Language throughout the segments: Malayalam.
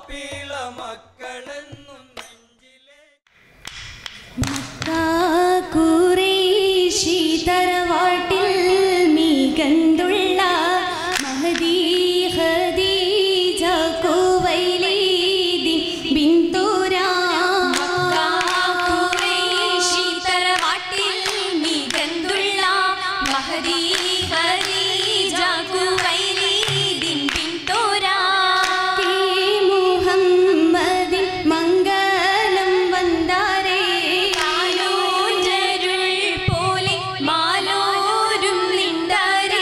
മാപ്പിള മക്കളെന്നും നെഞ്ചിലെ കുറേശി തറവാട്ടിൽ മികന്തുള്ള മഹദി ഖദീജ കുവൈലീദി ബിന്തുരാ കുറേശി തറവാട്ടിൽ മികന്തുള്ള മഹദി ഖദീജ കുവൈലീദിൻ ബിന്തുരാ കെ മുഹമ്മദിൻ മംഗലം വന്താരേ കാലോഞ്ചരുൾ പോലെ മാലോരും നിണ്ടാരേ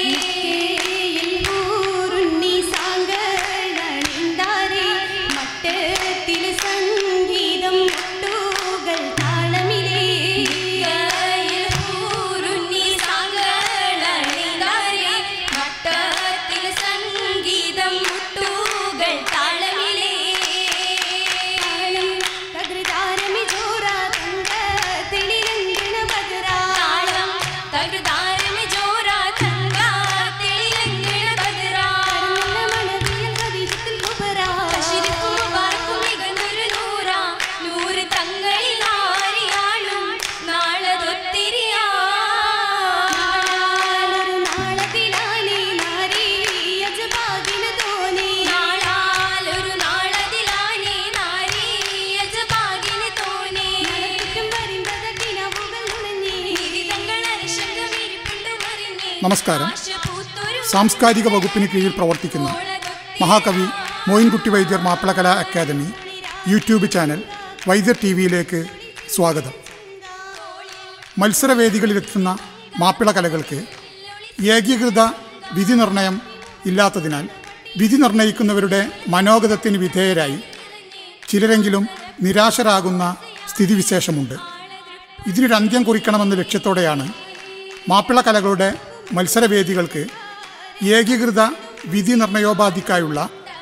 ൂറുണ്ണി സാങ്കണണിന്താരേ മട്ടത്തിൽ സംഗീതം മുട്ടുകൾ താളമിലേ കയ്യിൽ ഊരുണ്ണി സാങ്കണണിതാരേ മട്ടത്തിൽ സംഗീതം മുട്ടുകൾ താളമിലേ തകൃതാരമി ചോറ തങ്ക തെളിരങ്കണ ബദറാ താളം തകൃതാരമി ജോറ തങ്ക തെളിലങ്കിണ ബദറാ മണവിയൽ ഖദീജത്തുൽ കുബറാ ശിരിക്കും മുബാറക്കും മികന്നൊരു നൂറ നൂറ് തങ്ങളിൽ ആരിയാളും നാളതൊത്തിരിയാ നാളൊരു നാളത്തിലാനേ നാരീ യജപാദിന തോനേ നാളാലൊരു നാളതിലാനേ നാരീ യജപാകിന് തോനേ കുറ്റം വരിമ്പത കിനാവുകൾ നുണഞ്ഞേ നിരിതങ്ങൾ അരശങ്കമിരിപ്പുണ്ടു മറിഞ്ഞേ നമസ്കാരം. ആശ പൂത്തൊരു സാംസ്കാരിക വകുപ്പിന് കീഴിൽ പ്രവർത്തിക്കുന്ന മഹാകവി Moyinkutty Vaidyar Mappilakala academy YouTube channel Vaidyar T വിയിലേക്ക് സ്വാഗതം മത്സരവേദികളിലെത്തുന്ന മാപ്പിള കലകൾക്ക് ഏകീകൃത വിധി നിർണയം ഇല്ലാത്തതിനാൽ വിധി നിർണയിക്കുന്നവരുടെ മനോഗതത്തിന് വിധേയരായി ചിലരെങ്കിലും നിരാശരാകുന്ന സ്ഥിതിവിശേഷമുണ്ട് ഇതിനൊരു അന്ത്യം കുറിക്കണമെന്ന ലക്ഷ്യത്തോടെയാണ് മാപ്പിള കലകളുടെ മത്സരവേദികൾക്ക് ഏകീകൃത വിധി നിർണയോപാധിക്കായുള്ള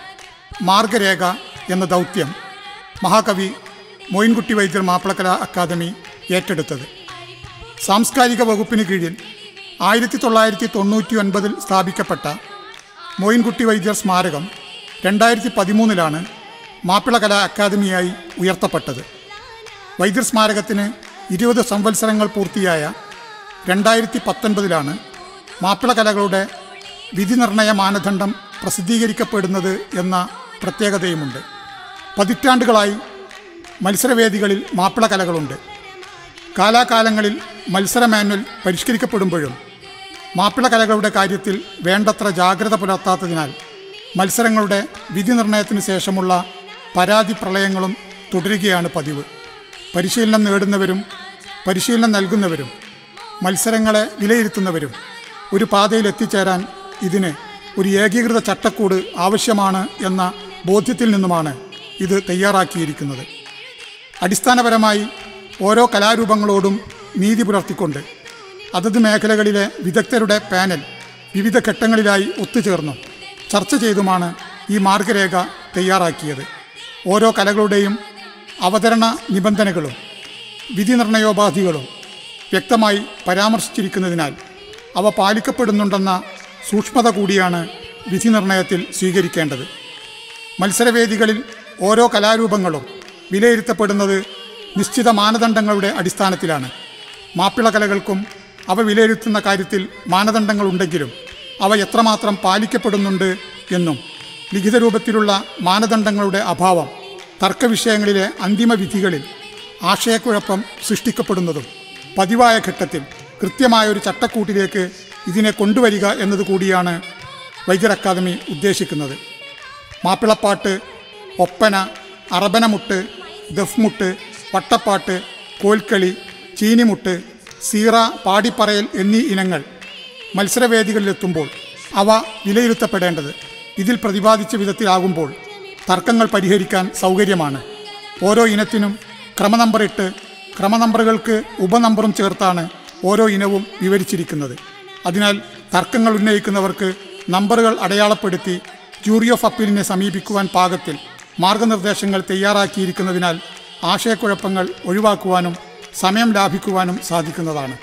മാർഗരേഖ എന്ന ദൗത്യം മഹാകവി മോയിൻകുട്ടി വൈദ്യർ മാപ്പിളക്കല അക്കാദമി ഏറ്റെടുത്തത് സാംസ്കാരിക വകുപ്പിന് കീഴിൽ ആയിരത്തി തൊള്ളായിരത്തി തൊണ്ണൂറ്റി ഒൻപതിൽ സ്ഥാപിക്കപ്പെട്ട മോയിൻകുട്ടി വൈദ്യർ സ്മാരകം രണ്ടായിരത്തി പതിമൂന്നിലാണ് മാപ്പിളകല അക്കാദമിയായി ഉയർത്തപ്പെട്ടത് വൈദ്യർ സ്മാരകത്തിന് ഇരുപത് സംവത്സരങ്ങൾ പൂർത്തിയായ രണ്ടായിരത്തി പത്തൊൻപതിലാണ് മാപ്പിള കലകളുടെ വിധി നിർണയ മാനദണ്ഡം പ്രസിദ്ധീകരിക്കപ്പെടുന്നത് എന്ന പ്രത്യേകതയുമുണ്ട് പതിറ്റാണ്ടുകളായി മത്സരവേദികളിൽ മാപ്പിള കലകളുണ്ട് കാലാകാലങ്ങളിൽ മത്സര മാനുവൽ പരിഷ്കരിക്കപ്പെടുമ്പോഴും മാപ്പിള കലകളുടെ കാര്യത്തിൽ വേണ്ടത്ര ജാഗ്രത പുലർത്താത്തതിനാൽ മത്സരങ്ങളുടെ വിധി നിർണയത്തിന് ശേഷമുള്ള പരാതി പ്രളയങ്ങളും തുടരുകയാണ് പതിവ് പരിശീലനം നേടുന്നവരും പരിശീലനം നൽകുന്നവരും മത്സരങ്ങളെ വിലയിരുത്തുന്നവരും ഒരു പാതയിൽ എത്തിച്ചേരാൻ ഇതിന് ഒരു ഏകീകൃത ചട്ടക്കൂട് ആവശ്യമാണ് എന്ന ബോധ്യത്തിൽ നിന്നുമാണ് ഇത് തയ്യാറാക്കിയിരിക്കുന്നത് അടിസ്ഥാനപരമായി ഓരോ കലാരൂപങ്ങളോടും നീതി പുലർത്തിക്കൊണ്ട് അതത് മേഖലകളിലെ വിദഗ്ധരുടെ പാനൽ വിവിധ ഘട്ടങ്ങളിലായി ഒത്തുചേർന്നും ചർച്ച ചെയ്തുമാണ് ഈ മാർഗരേഖ തയ്യാറാക്കിയത് ഓരോ കലകളുടെയും അവതരണ നിബന്ധനകളും വിധി നിർണയോപാധികളും വ്യക്തമായി പരാമർശിച്ചിരിക്കുന്നതിനാൽ അവ പാലിക്കപ്പെടുന്നുണ്ടെന്ന സൂക്ഷ്മത കൂടിയാണ് വിധി നിർണയത്തിൽ സ്വീകരിക്കേണ്ടത് മത്സരവേദികളിൽ ഓരോ കലാരൂപങ്ങളും വിലയിരുത്തപ്പെടുന്നത് നിശ്ചിത മാനദണ്ഡങ്ങളുടെ അടിസ്ഥാനത്തിലാണ് മാപ്പിള കലകൾക്കും അവ വിലയിരുത്തുന്ന കാര്യത്തിൽ മാനദണ്ഡങ്ങളുണ്ടെങ്കിലും അവ എത്രമാത്രം പാലിക്കപ്പെടുന്നുണ്ട് എന്നും ലിഖിത രൂപത്തിലുള്ള മാനദണ്ഡങ്ങളുടെ അഭാവം തർക്കവിഷയങ്ങളിലെ അന്തിമ വിധികളിൽ ആശയക്കുഴപ്പം സൃഷ്ടിക്കപ്പെടുന്നതും പതിവായ ഘട്ടത്തിൽ കൃത്യമായ ഒരു ചട്ടക്കൂട്ടിലേക്ക് ഇതിനെ കൊണ്ടുവരിക എന്നതുകൂടിയാണ് വൈദ്യർ അക്കാദമി ഉദ്ദേശിക്കുന്നത് മാപ്പിളപ്പാട്ട് ഒപ്പന അറബനമുട്ട് ദഫ്മുട്ട് വട്ടപ്പാട്ട് കോൽക്കളി ചീനിമുട്ട് സീറ പാടിപ്പറയൽ എന്നീ ഇനങ്ങൾ മത്സരവേദികളിലെത്തുമ്പോൾ അവ വിലയിരുത്തപ്പെടേണ്ടത് ഇതിൽ പ്രതിപാദിച്ച വിധത്തിലാകുമ്പോൾ തർക്കങ്ങൾ പരിഹരിക്കാൻ സൗകര്യമാണ് ഓരോ ഇനത്തിനും ക്രമനമ്പറിട്ട് ക്രമനമ്പറുകൾക്ക് ഉപനമ്പറും ചേർത്താണ് ഓരോ ഇനവും വിവരിച്ചിരിക്കുന്നത് അതിനാൽ തർക്കങ്ങൾ ഉന്നയിക്കുന്നവർക്ക് നമ്പറുകൾ അടയാളപ്പെടുത്തി ജൂറി ഓഫ് അപ്പീലിനെ സമീപിക്കുവാൻ പാകത്തിൽ മാർഗനിർദ്ദേശങ്ങൾ തയ്യാറാക്കിയിരിക്കുന്നതിനാൽ ആശയക്കുഴപ്പങ്ങൾ ഒഴിവാക്കുവാനും സമയം ലാഭിക്കുവാനും സാധിക്കുന്നതാണ്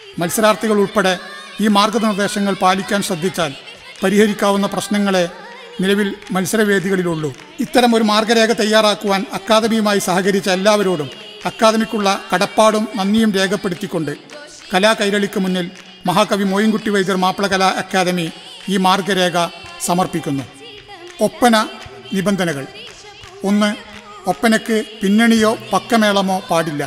മത്സരാർത്ഥികൾ ഉൾപ്പെടെ ഈ മാർഗനിർദ്ദേശങ്ങൾ പാലിക്കാൻ ശ്രദ്ധിച്ചാൽ പരിഹരിക്കാവുന്ന പ്രശ്നങ്ങളെ നിലവിൽ മത്സരവേദികളിലുള്ളൂ ഇത്തരം ഒരു മാർഗരേഖ തയ്യാറാക്കുവാൻ അക്കാദമിയുമായി സഹകരിച്ച എല്ലാവരോടും അക്കാദമിക്കുള്ള കടപ്പാടും നന്ദിയും രേഖപ്പെടുത്തിക്കൊണ്ട് കലാകൈരളിക്ക് മുന്നിൽ മഹാകവി മോയിൻകുട്ടി വൈദ്യർ മാപ്പിള കലാ അക്കാദമി ഈ മാർഗരേഖ സമർപ്പിക്കുന്നു ഒപ്പന നിബന്ധനകൾ ഒന്ന് ഒപ്പനയ്ക്ക് പിന്നണിയോ പക്കമേളമോ പാടില്ല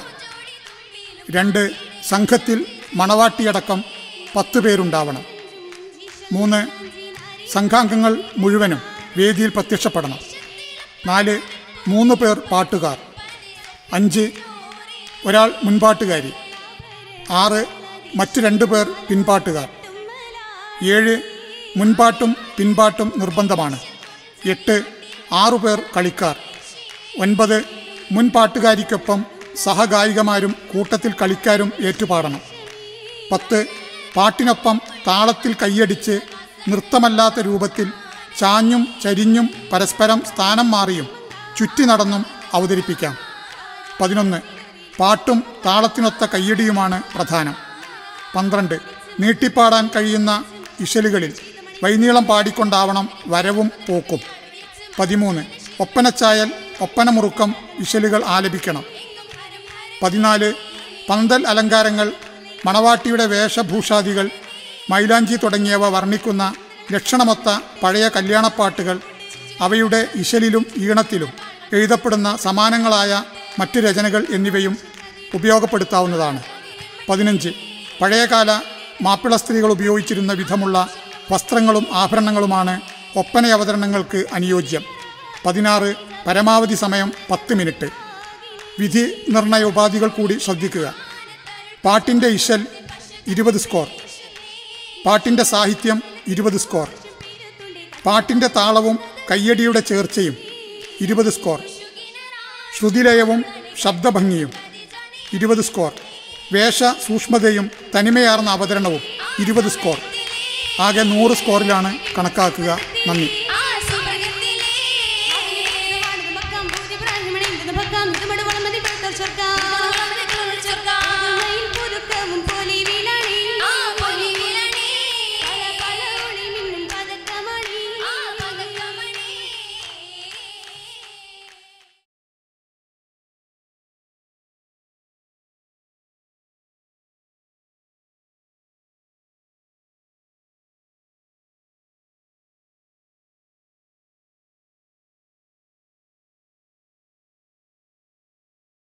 രണ്ട് സംഘത്തിൽ മണവാട്ടിയടക്കം പത്ത് പേരുണ്ടാവണം മൂന്ന് സംഘാംഗങ്ങൾ മുഴുവനും വേദിയിൽ പ്രത്യക്ഷപ്പെടണം നാല് മൂന്ന് പേർ പാട്ടുകാർ അഞ്ച് ഒരാൾ മുൻപാട്ടുകാരി ആറ് മറ്റ് രണ്ട് പേർ പിൻപാട്ടുകാർ ഏഴ് മുൻപാട്ടും പിൻപാട്ടും നിർബന്ധമാണ് എട്ട് ആറു പേർ കളിക്കാർ ഒൻപത് മുൻപാട്ടുകാരിക്കൊപ്പം സഹഗായികമാരും കൂട്ടത്തിൽ കളിക്കാരും ഏറ്റുപാടണം പത്ത് പാട്ടിനൊപ്പം താളത്തിൽ കൈയടിച്ച് നൃത്തമല്ലാത്ത രൂപത്തിൽ ചാഞ്ഞും ചരിഞ്ഞും പരസ്പരം സ്ഥാനം മാറിയും ചുറ്റി നടന്നും അവതരിപ്പിക്കാം പതിനൊന്ന് പാട്ടും താളത്തിനൊത്ത കയ്യടിയുമാണ് പ്രധാനം പന്ത്രണ്ട് നീട്ടിപ്പാടാൻ കഴിയുന്ന ഇശലുകളിൽ വൈനീളം പാടിക്കൊണ്ടാവണം വരവും പോക്കും പതിമൂന്ന് ഒപ്പനച്ചായൽ ഒപ്പനമുറുക്കം ഇശലുകൾ ആലപിക്കണം പതിനാല് പന്തൽ അലങ്കാരങ്ങൾ മണവാട്ടിയുടെ വേഷഭൂഷാദികൾ മൈലാഞ്ചി തുടങ്ങിയവ വർണ്ണിക്കുന്ന ലക്ഷണമൊത്ത പഴയ കല്യാണപ്പാട്ടുകൾ അവയുടെ ഇശലിലും ഈണത്തിലും എഴുതപ്പെടുന്ന സമാനങ്ങളായ മറ്റ് രചനകൾ എന്നിവയും ഉപയോഗപ്പെടുത്താവുന്നതാണ് പതിനഞ്ച് പഴയകാല മാപ്പിള സ്ത്രീകൾ ഉപയോഗിച്ചിരുന്ന വിധമുള്ള വസ്ത്രങ്ങളും ആഭരണങ്ങളുമാണ് ഒപ്പന അവതരണങ്ങൾക്ക് അനുയോജ്യം പതിനാറ് പരമാവധി സമയം പത്ത് മിനിറ്റ് വിധി നിർണയ ഉപാധികൾ കൂടി ശ്രദ്ധിക്കുക പാട്ടിൻ്റെ ഇശൽ ഇരുപത് സ്കോർ പാട്ടിൻ്റെ സാഹിത്യം ഇരുപത് സ്കോർ പാട്ടിൻ്റെ താളവും കയ്യടിയുടെ ചേർച്ചയും ഇരുപത് സ്കോർ ശ്രുതിലയവും ശബ്ദഭംഗിയും ഇരുപത് സ്കോർ വേഷ സൂക്ഷ്മതയും തനിമയാർന്ന അവതരണവും ഇരുപത് സ്കോർ ആകെ നൂറ് സ്കോറിലാണ് കണക്കാക്കുക നന്ദി